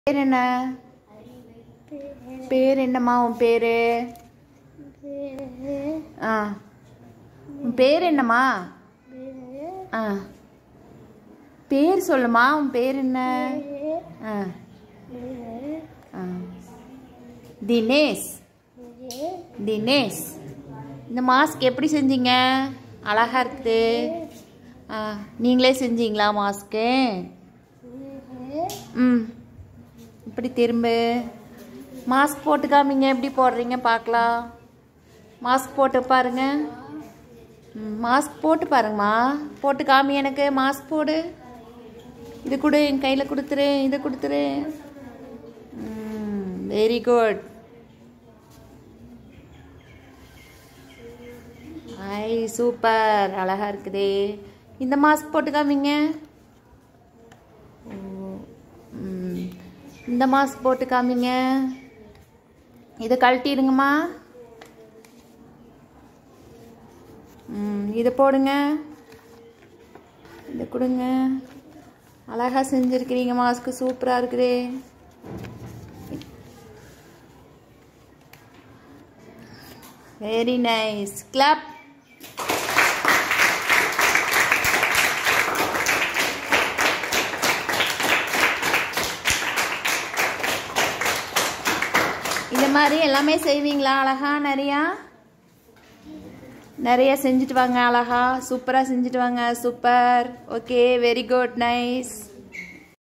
பேர் என்ன பேர் என்னம்மா உன் பேரு ஆ உன் பேர் என்னம்மா ஆ பேர் சொல்லுமா உன் பேர் என்ன ஆ ஆ தினேஷ் தினேஷ் இந்த மாஸ்க் எப்படி செஞ்சீங்க அழகா இருக்குது ஆ நீங்களே செஞ்சீங்களா மாஸ்க்கு ம் இப்படி திரும்ப மாஸ்க் போட்டு காமிங்க எப்படி போடுறீங்க பார்க்கலாம் மாஸ்க் போட்டு பாருங்க ம் மாஸ்க் போட்டு பாருங்கம்மா போட்டு காமி எனக்கு மாஸ்க் போடு இது கொடு என் கையில் கொடுத்துரு இதை கொடுத்துரு வெரி குட் ஐ சூப்பர் அழகா இருக்குதே இந்த மாஸ்க் போட்டு காமிங்க ஓ, ம். இந்த மாஸ்க் போட்டு காமிங்க இதை கழட்டிடுங்கம்மா ம் இதை போடுங்க இதை கொடுங்க அழகா செஞ்சுருக்கிறீங்க மாஸ்க்கு சூப்பராக இருக்குதே வெரி நைஸ் கிளப் இந்த மாதிரி எல்லாமே செய்வீங்களா அழகா நிறையா நிறைய செஞ்சுட்டு வாங்க அழகா சூப்பராக செஞ்சுட்டு வாங்க super okay very good nice